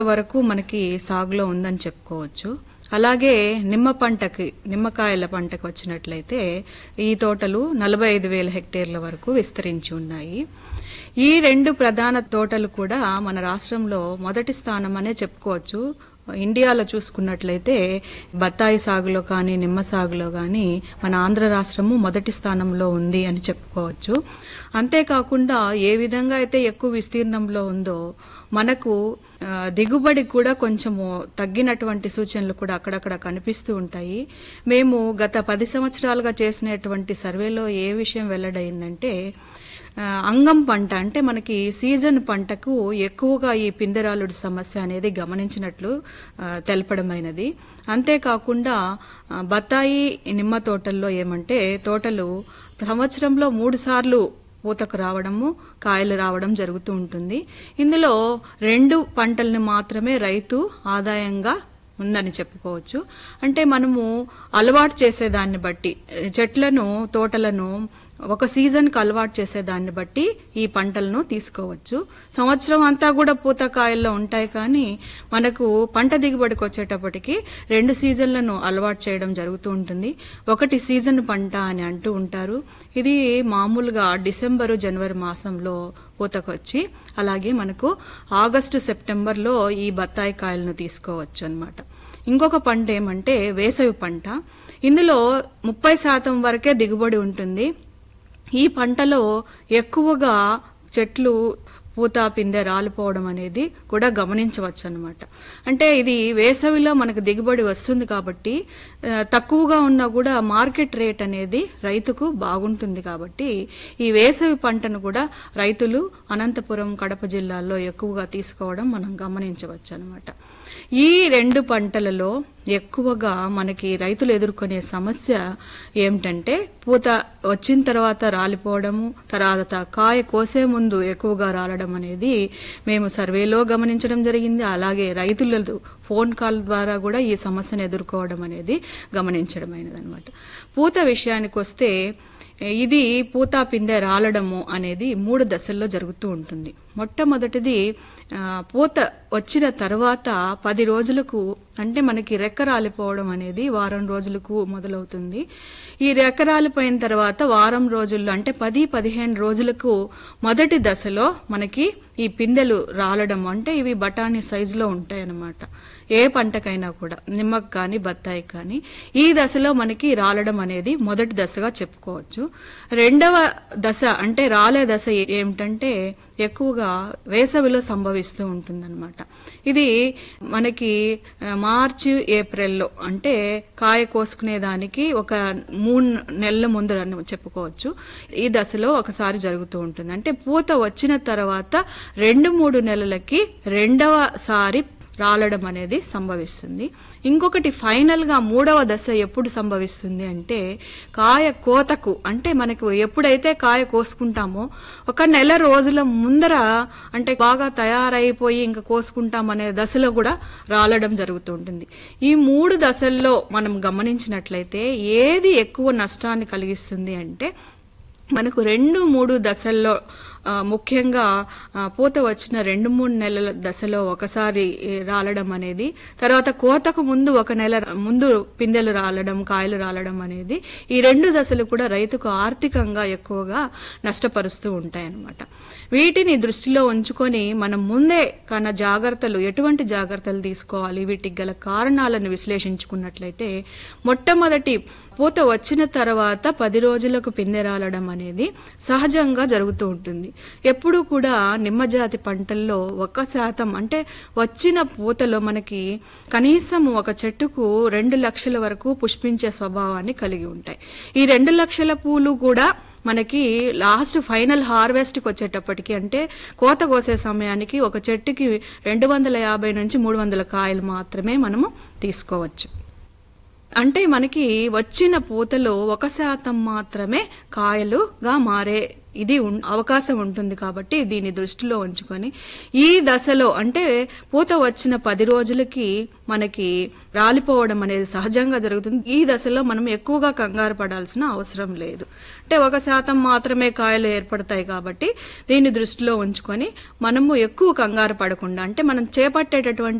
వరకు మనకి సాగులో ఉందని చెప్పుకోవచ్చు అలాగే నిమ్మ పంటకి నిమ్మకాయల పంటకు వచ్చినట్లయితే ఈ తోటలు నలభై ఐదు వేల హెక్టేర్ల వరకు విస్తరించి ఉన్నాయి ఈ రెండు ప్రధాన తోటలు కూడా మన రాష్ట్రంలో మొదటి స్థానం అనే చెప్పుకోవచ్చు ఇండియాలో చూసుకున్నట్లయితే బత్తాయి సాగులో కానీ నిమ్మ సాగులో కానీ మన ఆంధ్ర రాష్ట్రము మొదటి స్థానంలో ఉంది అని చెప్పుకోవచ్చు అంతేకాకుండా ఏ విధంగా అయితే ఎక్కువ విస్తీర్ణంలో ఉందో మనకు ఆ, దిగుబడి కూడా కొంచెము తగ్గినటువంటి సూచనలు కూడా అక్కడక్కడ కనిపిస్తూ ఉంటాయి మేము గత పది సంవత్సరాలుగా చేసినటువంటి సర్వేలో ఏ విషయం వెల్లడైందంటే ఆ, అంగం పంట అంటే మనకి సీజన్ పంటకు ఎక్కువగా ఈ పిందెరాలుడి సమస్య అనేది గమనించినట్లు ఆ, తెలపడమైనది అంతేకాకుండా ఆ, బత్తాయి నిమ్మ తోటల్లో ఏమంటే తోటలు సంవత్సరంలో మూడు సార్లు పూతకు రావడము కాయలు రావడం జరుగుతూ ఉంటుంది ఇందులో రెండు పంటల్ని మాత్రమే రైతు ఆదాయంగా ఉందని చెప్పుకోవచ్చు అంటే మనము అలవాటు చేసేదాన్ని బట్టి చెట్లను తోటలను ఒక సీజన్కి అలవాటు చేసేదాన్ని బట్టి ఈ పంటలను తీసుకోవచ్చు సంవత్సరం అంతా కూడా పూత కాయల్లో ఉంటాయి కానీ మనకు పంట దిగుబడికి వచ్చేటప్పటికి రెండు సీజన్లను అలవాటు చేయడం జరుగుతూ ఉంటుంది ఒకటి సీజన్ పంట అని అంటూ ఉంటారు ఇది మామూలుగా డిసెంబరు జనవరి మాసంలో పూతకొచ్చి అలాగే మనకు ఆగస్టు సెప్టెంబర్లో ఈ బత్తాయి కాయలను తీసుకోవచ్చు అన్నమాట ఇంకొక పంట ఏమంటే వేసవి పంట ఇందులో ముప్పై శాతం వరకే దిగుబడి ఉంటుంది ఈ పంటలో ఎక్కువగా చెట్లు పూత పిందె రాలిపోవడం అనేది కూడా గమనించవచ్చు అనమాట అంటే ఇది వేసవిలో మనకు దిగుబడి వస్తుంది కాబట్టి ఆ, తక్కువగా ఉన్నా కూడా మార్కెట్ రేట్ అనేది రైతుకు బాగుంటుంది కాబట్టి ఈ వేసవి పంటను కూడా రైతులు అనంతపురం కడప జిల్లాల్లో ఎక్కువగా తీసుకోవడం మనం గమనించవచ్చు అనమాట ఈ రెండు పంటలలో ఎక్కువగా మనకి రైతులు ఎదుర్కొనే సమస్య ఏమిటంటే పూత వచ్చిన తర్వాత రాలిపోవడము తర్వాత కాయ కోసే ముందు ఎక్కువగా రాలడం అనేది మేము సర్వేలో గమనించడం జరిగింది అలాగే రైతుల ఫోన్ కాల్ ద్వారా కూడా ఈ సమస్యను ఎదుర్కోవడం అనేది గమనించడమైనదన్నమాట పూత విషయానికి వస్తే ఇది పూత పిందె రాలడము అనేది మూడు దశల్లో జరుగుతూ ఉంటుంది మొట్టమొదటిది ఆ, పూత వచ్చిన తర్వాత పది రోజులకు అంటే మనకి రెక్క రాలిపోవడం అనేది వారం రోజులకు మొదలవుతుంది ఈ రెక్క రాలిపోయిన తర్వాత వారం రోజుల్లో అంటే పది పదిహేను రోజులకు మొదటి దశలో మనకి ఈ పిందెలు రాలడం అంటే ఇవి బఠానీ సైజులో ఉంటాయి అన్నమాట ఏ పంటకైనా కూడా నిమ్మకు కానీ బత్తాయికి కానీ ఈ దశలో మనకి రాలడం అనేది మొదటి దశగా చెప్పుకోవచ్చు రెండవ దశ అంటే రాలే దశ ఏమిటంటే ఎక్కువగా వేసవిలో సంభవిస్తూ ఉంటుందన్నమాట ఇది మనకి ఆ, మార్చి ఏప్రిల్లో అంటే కాయ కోసుకునే దానికి ఒక మూడు నెలల ముందు అని చెప్పుకోవచ్చు ఈ దశలో ఒకసారి జరుగుతూ ఉంటుంది అంటే పూత వచ్చిన తర్వాత రెండు మూడు నెలలకి రెండవసారి రాలడం అనేది సంభవిస్తుంది ఇంకొకటి ఫైనల్ గా మూడవ దశ ఎప్పుడు సంభవిస్తుంది అంటే కాయ కోతకు అంటే మనకు ఎప్పుడైతే కాయ కోసుకుంటామో ఒక నెల రోజుల ముందర అంటే బాగా తయారైపోయి ఇంకా కోసుకుంటాం అనే దశలో కూడా రాలడం జరుగుతూ ఉంటుంది ఈ మూడు దశల్లో మనం గమనించినట్లయితే ఏది ఎక్కువ నష్టాన్ని కలిగిస్తుంది అంటే మనకు రెండు మూడు దశల్లో ఆ, ముఖ్యంగా ఆ, పూత వచ్చిన రెండు మూడు నెలల దశలో ఒకసారి ఏ, రాలడం అనేది తర్వాత కోతకు ముందు ఒక నెల ముందు పిందెలు రాలడం కాయలు రాలడం అనేది ఈ రెండు దశలు కూడా రైతుకు ఆర్థికంగా ఎక్కువగా నష్టపరుస్తూ ఉంటాయన్నమాట వీటిని దృష్టిలో ఉంచుకొని మనం ముందే కన్నా జాగ్రత్తలు ఎటువంటి జాగ్రత్తలు తీసుకోవాలి వీటికి గల కారణాలను విశ్లేషించుకున్నట్లయితే మొట్టమొదటి పూత వచ్చిన తర్వాత పది రోజులకు పిందె రాలడం అనేది సహజంగా జరుగుతూ ఉంటుంది ఎప్పుడు కూడా నిమ్మజాతి పంటల్లో ఒక శాతం అంటే వచ్చిన పూతలో మనకి కనీసం ఒక చెట్టుకు రెండు లక్షల వరకు పుష్పించే స్వభావాన్ని కలిగి ఉంటాయి ఈ రెండు లక్షల పూలు కూడా మనకి లాస్ట్ ఫైనల్ హార్వెస్ట్కి వచ్చేటప్పటికి అంటే కోత కోసే సమయానికి ఒక చెట్టుకి రెండు వందల యాభై నుంచి మూడు వందల కాయలు మాత్రమే మనము తీసుకోవచ్చు అంటే మనకి వచ్చిన పూతలో ఒక శాతం మాత్రమే కాయలుగా మారే ఇది ఉన్- అవకాశం ఉంటుంది కాబట్టి దీన్ని దృష్టిలో ఉంచుకొని ఈ దశలో అంటే పూత వచ్చిన పది రోజులకి మనకి రాలిపోవడం అనేది సహజంగా జరుగుతుంది ఈ దశలో మనం ఎక్కువగా కంగారు పడాల్సిన అవసరం లేదు అంటే ఒక శాతం మాత్రమే కాయలు ఏర్పడతాయి కాబట్టి దీన్ని దృష్టిలో ఉంచుకొని మనము ఎక్కువ కంగారు పడకుండా అంటే మనం చేపట్టేటటువంటి